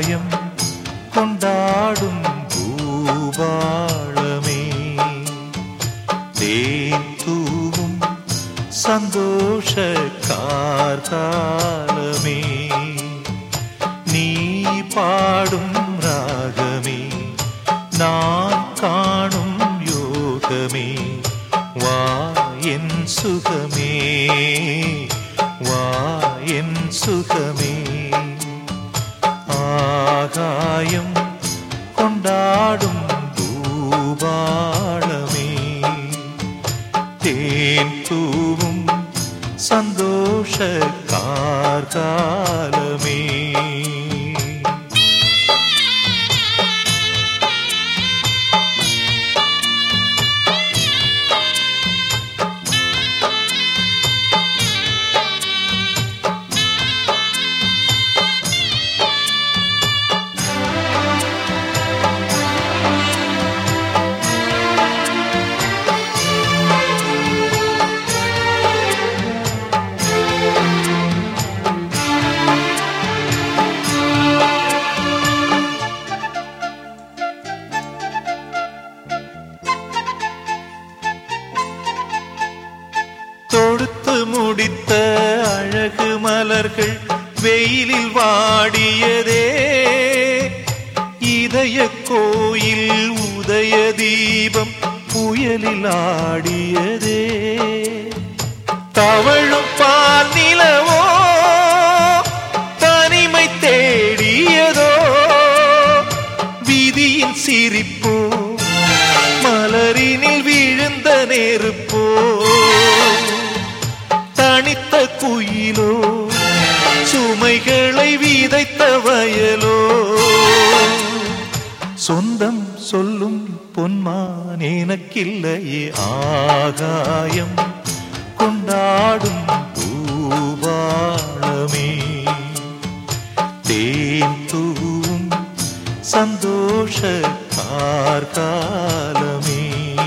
ஆகாயம் கொண்டாடும் பூபாளமே தேன் தூவும் சந்தோஷ கார்காலமே நீ பாடும் ராகமே நான் காணும் யோகமே வா என் சுகமே வா என் சுகமே ஆகாயம் கொண்டாடும் பூபாளமே தேன் தூவும் சந்தோஷ கார்காலமே தொடுத்து முடித்த அழகு மலர்கள் வெயிலில் வாடியதே இதய கோயில் உதய தீபம் புயலில் ஆடியதே தவழும் பால் நிலவோ தனிமை தேடியதோ விதியின் சிரிப்போ மலரினில் விழுந்த நெருப்போ தனித்த குயிலோ சுமைகளை விதைத்த வயலோ சொந்தம் சொல்லும் பொன்மான் எனக்கில்லையே ஆகாயம் கொண்டாடும் பூபாளமே தேன் தூவும் சந்தோஷ கார்காலமே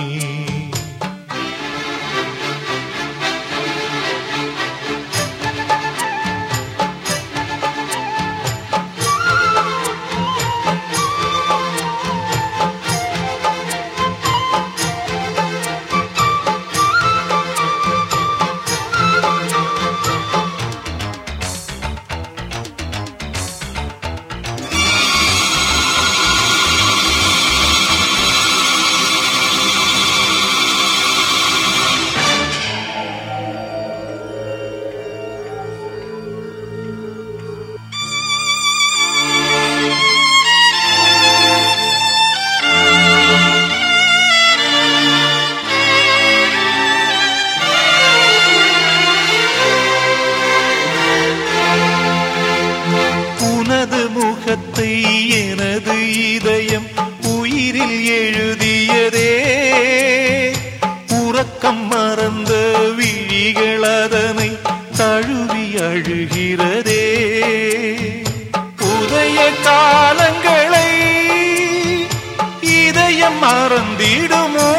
உனது முகத்தை எனது இதயம் உயிரில் எழுதியதே உறக்கம் மறந்த விழிகள் அதனை தழுவி அழுகிறதே உதய காலங்களை இதயம் மறந்திடுமோ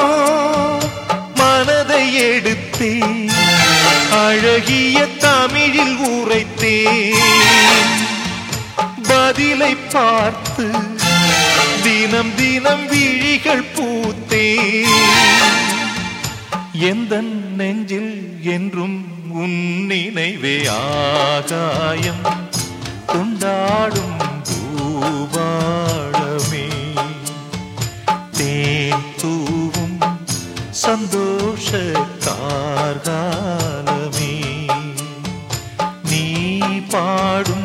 மனதை எடுத்தே அழகிய தமிழில் உரைத்தேன் பதிலை பார்த்து தினம் தினம் விழிகள் பூத்தேன் எந்த நெஞ்சில் என்றும் உன் நினைவே ஆகாயம் கொண்டாடும் பூபாளமே தேன் தூவும் சந்தோஷ கார்காலமே நீ பாடும்